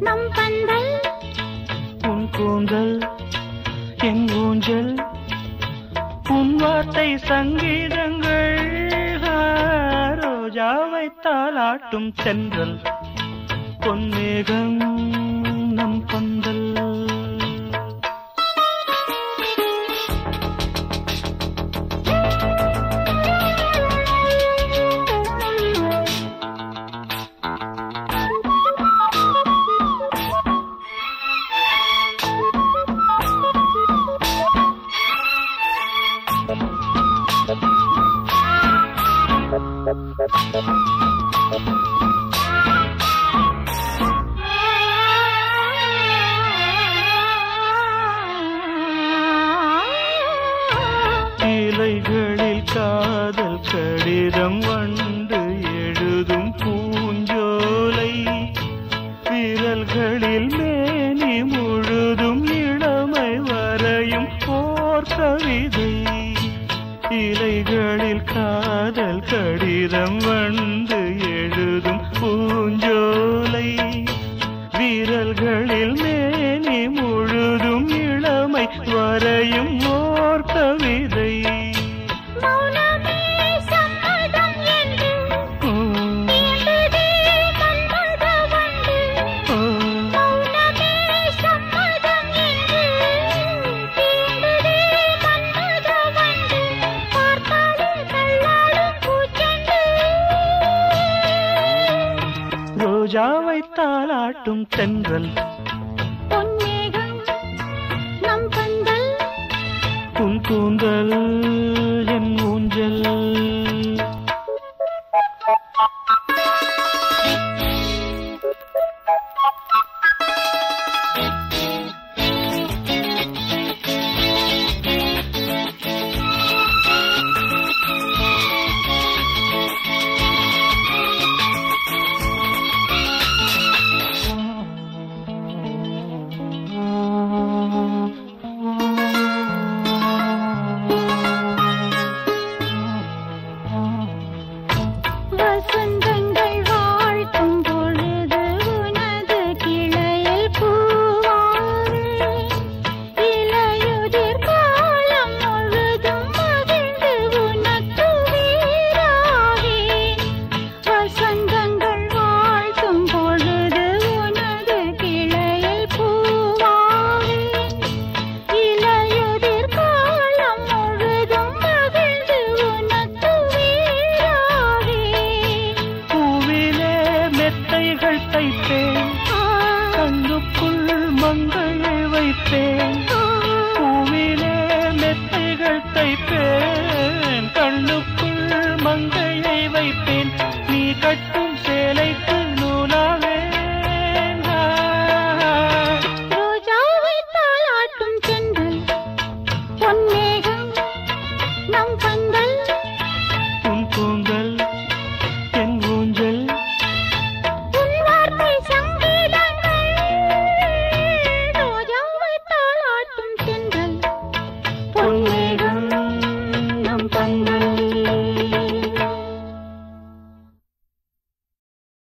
நம் பந்தல் உன் கூந்தல் என் ஊஞ்சல் உன் வார்த்தை சங்கீதங்கள் ஆ, ரோஜாவை தாளாட்டும் தென்றல் பொன்மேகம் நம் பந்தல் இலைகளில் காதல் கடிதம் வண்டு எழுதும் பூஞ்சோலை விரல்களில் மேனி முழுதும் இளமை வரையும் போர் கவிதை இலைகளில் காதல் கடிதம் வந்து எழுதும் பூஞ்சோலை விரல்களில் மேனி முழுதும் இளமை வரையும் ஓர் கவிதை மௌனமே சம்மதம் என்று உம், தீண்டுதே மன்மத வண்டு உம், மௌனமே சம்மதம் என்று தீண்டுதே மன்மத வண்டு பார்த்தாலே தள்ளாடும் பூச்செண்டு ரோஜாவை தாளாட்டும் தென்றல் பொன்மேகம் நம் பந்தல் உன் கூந்தல் என் ஊஞ்சல் வசந்தங்கள் வாழ்த்தும் பொழுது உனது கிளையில் பூவாறு இலையுதிர் காலம் முழுதும் மகிழ்ந்து உனக்கு வீராகேன் வசந்தங்கள் வாழ்த்தும் பொழுது உனது கிளையில் பூவாவேன் இலையுதிர் காலம் முழுதும் மகிழ்ந்து உனக்கு வீராகேன் பூவிலே மெத்தைகள் தைப்பேன் கண்ணுக்குள் மங்களை வைப்பேன் பூவிலே மெத்தைகள் தைப்பேன் கண்ணுக்குள் மங்கையை வைப்பேன் நீ கட்டும் சேலை